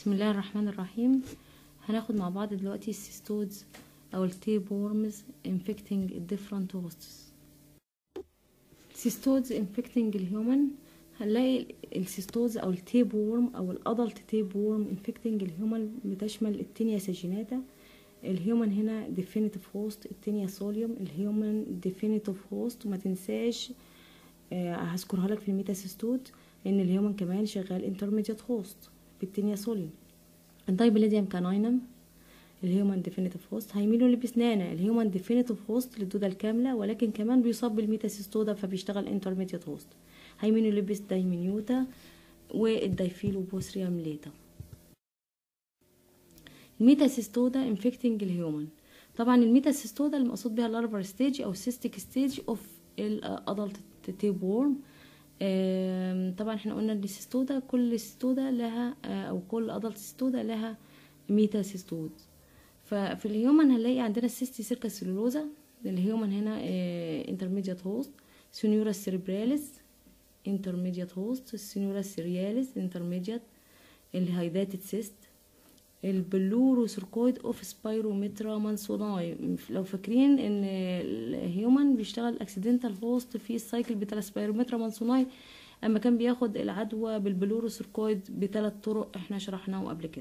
بسم الله الرحمن الرحيم هناخد مع بعض دلوقتي السيستودز او التيب وورمز infecting different hosts سيستودز infecting الهيومن هنلاقي السيستودز او التيب وورم او الادلت تيب وورم infecting الهيومن بتشمل التينيا ساجيناتا الهيومن هنا definitive host التينيا سوليوم الهيومن definitive host وما تنساش آه هذكرها لك في الميتاسيستود ان الهيومن كمان شغال intermediate host بالتينيا سوليوم الدايبليديوم كاناينم الهيومن ديفينيتيف هوست هيميلوا لبسنانة الهيومن ديفينيتيف هوست للدودة الكاملة ولكن كمان بيصاب بالميتاسيستودا فبيشتغل انترميديت هوست هيميلوا لبس دايمنيوتا والدايفيلو بوسريام ليتا الميتاسيستودا انفكتنج الهيومن طبعا الميتاسيستودا المقصود بها الاربر ستيج او سيستيك ستيج اوف الادلت تيب وورم طبعا احنا قلنا ان السيستودا كل سيستودا لها او كل ادلت سيستودا لها ميتا سيستود ففي الهيومن هنلاقي عندنا السيستي سيركا سيلولوزا الهيومن هنا انترميديات هوست سينيورا سيربراليس انترميديات هوست السينيورا سيرياليس انترميديات الهايداتد سيست البلورو سيركويد اوف سبايرومترا مانسوناي لو فاكرين ان الهيومن بيشتغل اكسيدنتال هوست في السايكل بتاع سبايرومترا مانسوناي اما كان بياخد العدوى بالبلورو سيركويد بثلاث طرق احنا شرحناهم قبل كده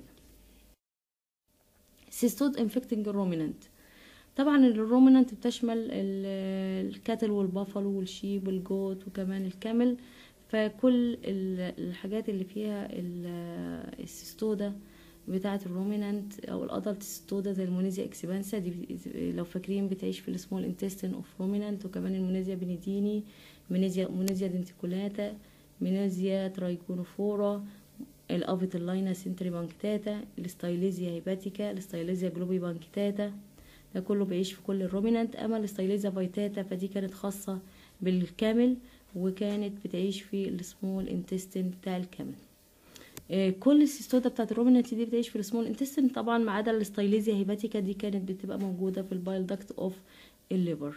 سيستود انفكتنج الرومينانت طبعا الرومينانت بتشمل الكاتل والبافلو والشيب والجوت وكمان الكامل فكل الحاجات اللي فيها السيستودا بتاعة الرومينانت او الادلت سيستودا زي المونيزيا اكسبانسا دي لو فاكرين بتعيش في السمول انتستين اوف رومينانت وكمان المونيزيا بنيديني مونيزيا مونيزيا دنتيكولاتا مونيزيا ترايكونوفورا الافيتلاينا سنتري بانكتاتا الستايليزيا هيباتيكا الستايليزيا جلوبي بانكتاتا ده كله بيعيش في كل الرومينانت اما الستايليزيا فايتاتا فدي كانت خاصة بالكامل وكانت بتعيش في السمول انتستين بتاع الكامل آه كل السيستودا بتاعت الرومينانت دي بتعيش في السمول انتستين طبعا ما عدا الستايليزيا هيباتيكا دي كانت بتبقى موجودة في البايل داكت اوف الليفر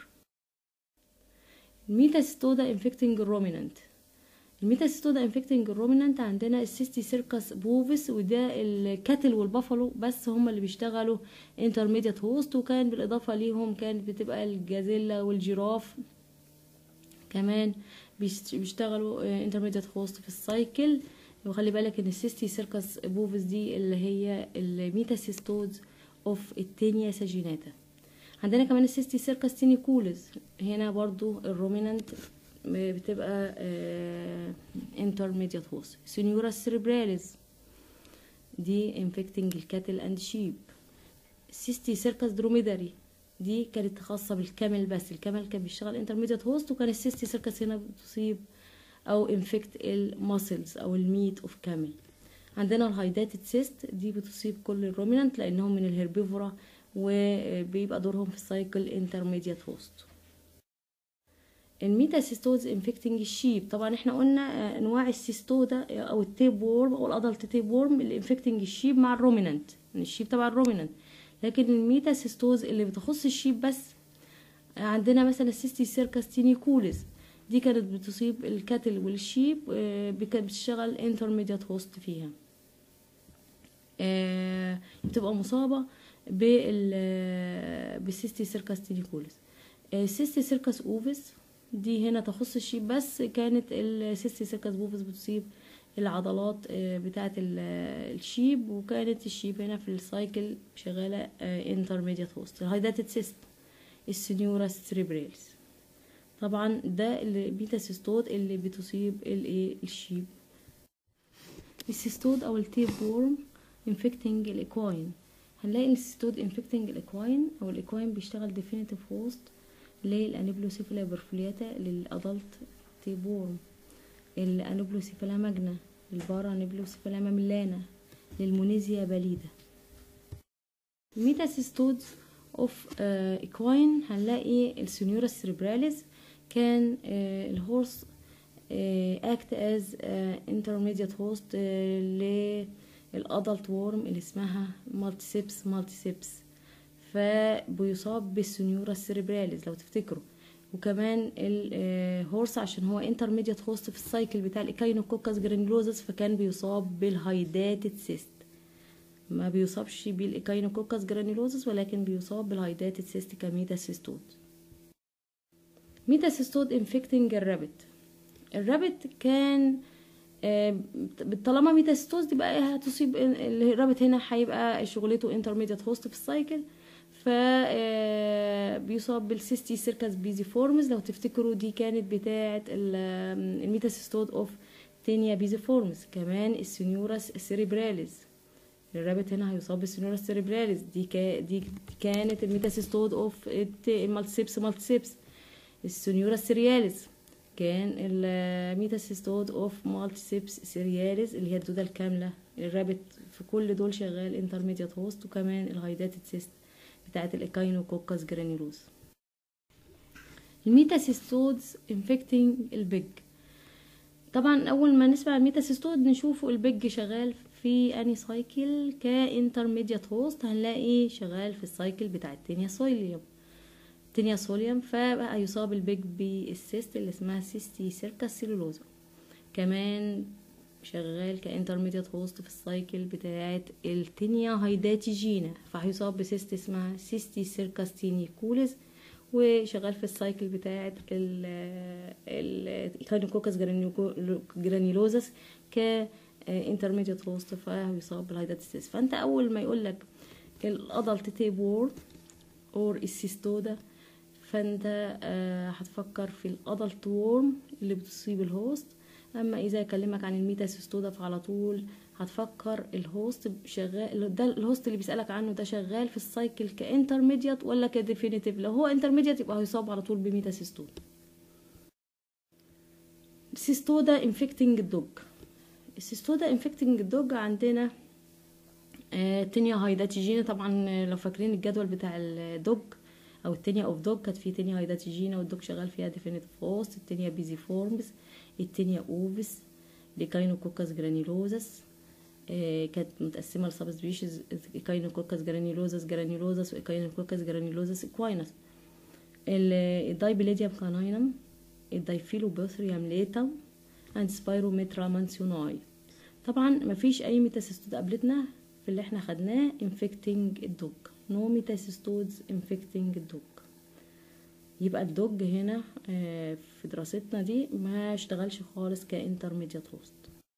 الميتاسيستودا انفكتنج الرومينانت الميتاسيستودا انفكتنج الرومينانت عندنا السيستي سيركس بوفيس وده الكاتل والبافالو بس هم اللي بيشتغلوا انترميديت هوست وكان بالاضافه ليهم كانت بتبقى الجازيلا والجيراف كمان بيشتغلوا انترميديت هوست في السايكل وخلي بالك ان السيستي سيركس بوفيس دي اللي هي الميتاسيستودز اوف التينيا ساجيناتا عندنا كمان السيستي سيركس تينيكولز هنا برضو الرومينانت بتبقى انترميديت هوست سينيورا سيربراليز دي انفكتنج الكاتل اند شيب سيستي سيركس دروميداري دي كانت خاصة بالكامل بس الكامل كان بيشتغل انترميديت هوست وكان السيستي سيركس هنا بتصيب او انفكت الماسلز او الميت اوف كامل عندنا الهايداتد سيست دي بتصيب كل الرومينانت لانهم من الهربيفورا وبيبقى دورهم في السايكل انترميديت هوست الميتاسيستوز انفكتنج الشيب طبعا احنا قلنا انواع السيستودا او التيب وورم او الادلت تيب وورم اللي انفكتنج الشيب مع الرومينانت الشيب تبع الرومينانت لكن الميتاسيستوز اللي بتخص الشيب بس عندنا مثلا السيستي سيركس تينيكوليز دي كانت بتصيب الكاتل والشيب كانت بتشتغل انترميديت هوست فيها بتبقى مصابه بالسيستي سيركس تينيكوليز السيستي سيركس اوفيس دي هنا تخص الشيب بس كانت السيستي سيركس بوفيس بتصيب العضلات بتاعة الشيب وكانت الشيب هنا في السايكل شغالة انترميديت هوست الهايداتد سيست السنيورا سيريبرالز طبعا ده البيتاسيستود اللي بتصيب الايه الشيب السيستود او التيب وورم انفكتنج الاكواين هنلاقي السيستود انفكتنج الاكواين او الاكواين بيشتغل ديفينيتيف هوست للانبلوسيفالا برفولياتا للادلت تيبورم الانبلوسيفالا ماجنا البارا انبلوسيفالا ميلانا للمونيزيا باليدا الميتاسيستودز اوف اكواين هنلاقي السنيورا سيربراليز كان الهورس اكت از انترميديت هوست للادلت وورم اللي اسمها مالتيسيبس مالتيسيبس فبيصاب بالسنيورا السيربراليز لو تفتكروا وكمان الهورس عشان هو انترميديت هوست في السايكل بتاع الايكاينوكوكس جرانيولوزس فكان بيصاب بالهايداتد سيست ما بيصابش بالايكاينوكوكس جرانيولوزس ولكن بيصاب بالهايداتد سيستيكا ميتاسيستود ميتاسيستود انفكتنج الرابت الرابت كان آه، طالما ميتاسيستوز دي بقى هتصيب الرابت هنا هيبقى شغلته انترميديت هوست في السايكل ف بيصاب بالسيستي سيركس بيزي فورمز لو تفتكروا دي كانت بتاعه الميتاسيستود اوف تينيا بيزي فورمز كمان السينيوراس سيريبراليز الرابت هنا هيصاب بالسينيوراس سيريبراليز دي كا دي كانت الميتاسيستود اوف المالتسيبس مالتسيبس السينيوراس سيرياليز كان الميتاسيستود اوف مالتسيبس سيرياليز اللي هي الدودة الكاملة الرابت في كل دول شغال انترميديات هوست وكمان الهايداتد سيست بتاعت الايكاينوكوكس جرانيلوز الميتاسيستودز انفكتنج البيج طبعا اول ما نسمع الميتاسيستود نشوفه البيج شغال في اني سايكل كانترميديات هوست هنلاقي شغال في السايكل بتاع التينيا سويليوم تينيا سوليوم فبقى يصاب البيج بالسيست اللي اسمها سيستي سيركس سيلولوزا كمان شغال كانترميديت هوست في السايكل بتاعت التينيا هايداتيجينا فهيصاب بسيست اسمها سيستي سيركس تينيكوليز وشغال في السايكل بتاعت الكاينوكوكس جرانيولوزس ك انترميديت هوست فهيصاب بالهايداتيسيس فانت اول ما يقول لك الادلت تيب وور اور السيستودا فانت هتفكر في الادلت وورم اللي بتصيب الهوست اما اذا اكلمك عن الميتاسيستودا فعلى طول هتفكر الهوست شغال ده الهوست اللي بيسالك عنه ده شغال في السايكل كانترميديت ولا كديفينيتيف لو هو انترميديت يبقى هيصاب على طول بميتاسيستودا سيستودا انفكتنج الدوج السيستودا انفكتنج الدوج عندنا آه تينيا هايداتيجينا طبعا لو فاكرين الجدول بتاع الدوج او التينيا اوف دوج كانت في تينيا هايداتيجينا والدوج شغال فيها ديفينيتيف هوست التينيا بيزي فورمز التينيا اوفيس لكاينوكوكس جرانيلوزس آه كانت متقسمه لسب سبيشيز كاينوكوكس جرانيلوزس جرانيلوزس وكاينوكوكس جرانيلوزس اكواينس الدايبليديوم كاناينم الدايفيلوبوثريوم ليتم اند سبايروميترا مانسيوناي طبعا مفيش اي ميتاسيستود قابلتنا في اللي احنا خدناه infecting الدوج no metacystodes infecting الدوج يبقى الدوج هنا في دراستنا دي ما اشتغلش خالص كانترميديات هوست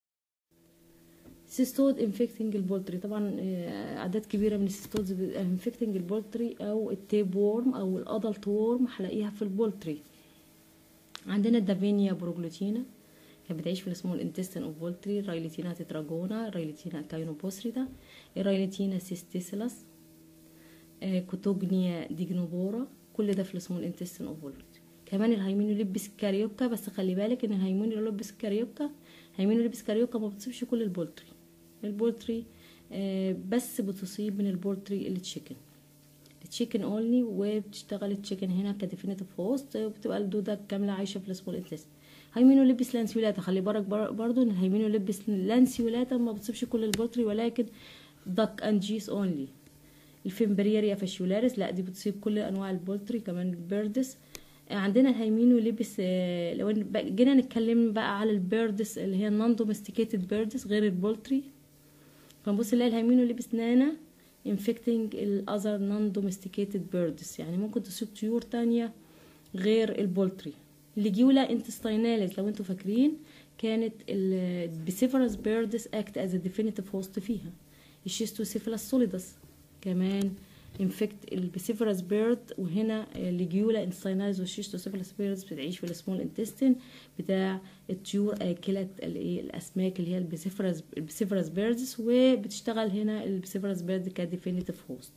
سيستود انفكتنج البولتري طبعا اعداد كبيره من السيستودز انفكتنج البولتري او التيب وورم او الادلت وورم هلاقيها في البولتري عندنا الدافينيا بروجلوتينا كانت بتعيش في السمول انتستين اوف بولتري رايليتينا تتراجونا رايليتينا كاينوبوسريدا رايليتينا سيستيسيلاس كوتوجنيا ديجنوبورا كل ده في السمول انتستين اوف بولتري كمان الهيمينوليبس كاريوكا بس خلي بالك ان الهيمينوليبس كاريوكا هيمينوليبس كاريوكا ما بتصيبش كل البولتري البولتري بس بتصيب من البولتري التشيكن التشيكن اونلي وبتشتغل التشيكن هنا كديفينيتيف هوست وبتبقى الدوده كامله عايشه في السمول انتستين هيمينوليبس لانسيولاتا خلي بالك برضو ان الهيمينوليبس لانسيولاتا ما بتصيبش كل البولتري ولكن دك اند جيس اونلي الفيمبريريا فاشيولاريس لا دي بتصيب كل انواع البولتري كمان البيردس عندنا الهيمينو لبس لو جينا نتكلم بقى على البيردس اللي هي النون دومستيكيتد بيردس غير البولتري فنبص نلاقي الهيمينو لبس نانا infecting الاذر non domesticated birds يعني ممكن تصيب طيور تانية غير البولتري الليجيولا انتستيناليز لو انتوا فاكرين كانت البيسيفرس بيردس اكت از definitive host فيها الشيستوسيفلاس سوليدس كمان انفكت البيسيفرس بيرد وهنا الليجيولا انتستيناليز والشيستوسيفلاس بيردز بتعيش في السمول انتستين بتاع الطيور اكلة الاسماك اللي هي البيسيفرس البيسيفرس بيردز وبتشتغل هنا البيسيفرس بيرد كديفينيتيف هوست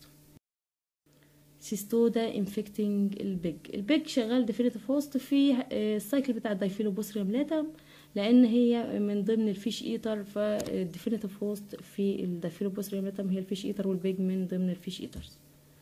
سيستودا انفكتنج البيج البيج شغال ديفينيتيف هوست في السايكل بتاع الدايفيلوبوسريوم لاتم لان هي من ضمن الفيش ايتر فالديفينيتيف هوست في الدايفيلوبوسريوم لاتم هي الفيش ايتر والبيج من ضمن الفيش ايترز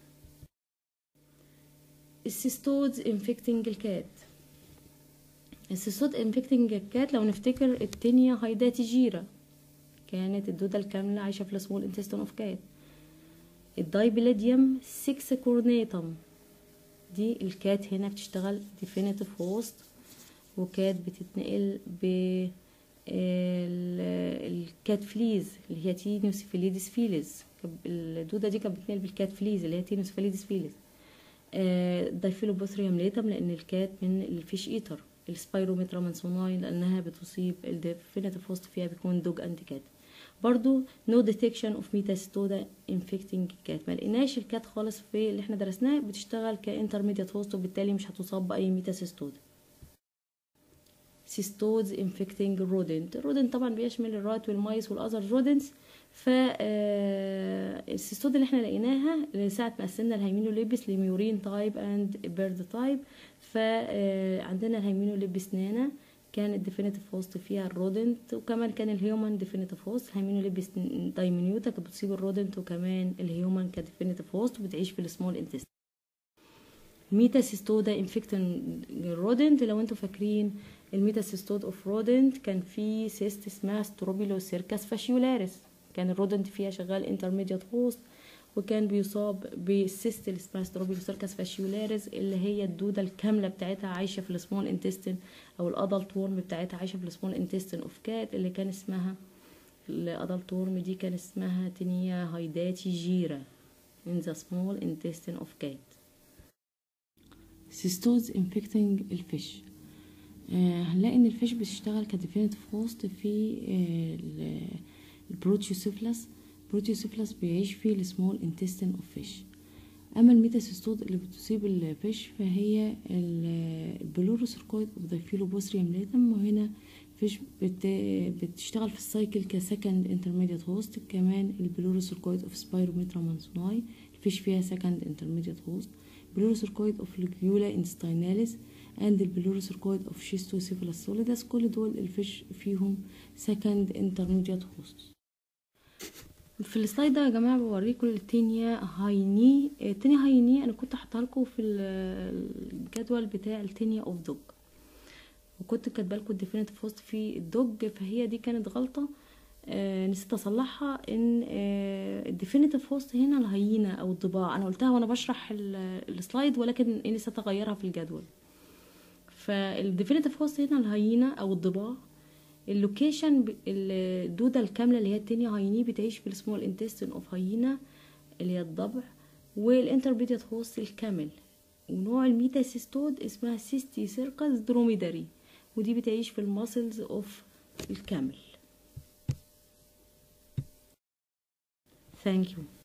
السيستودز انفكتنج الكات السيستود انفكتنج الكات لو نفتكر التينيا هايداتيجيرا كانت الدودة الكاملة عايشة في السمول انتستين اوف كات الدايبليديوم سيكس كورنيتم دي الكات هنا بتشتغل ديفينيتيف هوست وكات بتتنقل ب الكات فليز اللي هي تينيوس فيليدس فيليز الدودة دي كانت بتنقل بالكات فليز اللي هي تينيوس فيليدس فيليز دايفيلوبوثريوم ليتم لان الكات من الفيش ايتر السبايرومترا مانسوناي لانها بتصيب الديفينيتيف هوست فيها بيكون دوج اند كات برضو نو ديتكشن اوف ميتاستودا انفكتنج كات ما لقيناش الكات خالص في اللي احنا درسناه بتشتغل كانترميديت هوست وبالتالي مش هتصاب باي ميتاسيستودا سيستودز انفكتنج رودنت الرودنت طبعا بيشمل الرات والمايس والاذر رودنتس ف السيستود اللي احنا لقيناها ساعة ما قسمنا الهيمينوليبس لميورين تايب اند بيرد تايب فعندنا الهيمينوليبس نانا كان الديفينيتيف هوست فيها الرودنت وكمان كان الهيومن ديفينيتيف هوست الهيمينوليبس دايمنيوتا كانت بتصيب الرودنت وكمان الهيومن كديفينيتيف هوست وبتعيش في السمول انتست ميتاسيستودا انفكتن الرودنت لو انتوا فاكرين الميتاسيستود اوف رودنت كان في سيست اسمها ستروبيلو سيركاس فاشيولاريس كان الرودنت فيها شغال انترميديت هوست وكان بيصاب بالسيست اللي اسمها ستروبيلو سيركاس فاشيولاريس اللي هي الدوده الكامله بتاعتها عايشه في السمول انتستين او الادلت ورم بتاعتها عايشه في السمول انتستين اوف كات اللي كان اسمها الادلت ورم دي كان اسمها تنيا هايداتي جيرا in the small intestine of cat سيستوز انفكتنج الفيش هنلاقي ان الفيش بتشتغل كديفينيتيف هوست في البروتيوسيفلس البروتيوسيفلس بيعيش في السمول انتستين اوف فيش اما الميتاسيستود اللي بتصيب الفيش فهي البلوروسيركويد اوف ذا فيلوبوثريوم ليتم وهنا فيش بت... بتشتغل في السايكل كسكند انترميديت هوست كمان البلوروسيركويد اوف سبايروميترا مانسوناي الفيش فيها سكند انترميديت هوست بلوروسيركويد اوف ليكيولا انستيناليس اند البلوروسيركويد اوف شيستوسيفالس سوليدس كل دول الفيش فيهم سكند انترميديت هوست في السلايد ده يا جماعه بوريكم التينيا هايني التينيا هايني انا كنت حاطها لكم في الجدول بتاع التينيا اوف دوج وكنت كاتبه لكم الديفينيتيف هوست في الدوج فهي دي كانت غلطه آه نسيت اصلحها ان آه الديفينيتيف هوست هنا الهينه او الضباع انا قلتها وانا بشرح السلايد ولكن نسيت اغيرها في الجدول فالديفينيتيف هوست هنا الهينه او الضباع اللوكيشن الدوده الكامله اللي هي التانية هايني بتعيش في السمول انتستين اوف هاينا اللي هي الضبع والانتربيديت هوست الكامل ونوع الميتاسيستود اسمها سيستي سيركس دروميداري ودي بتعيش في الماسلز اوف الكامل Thank you.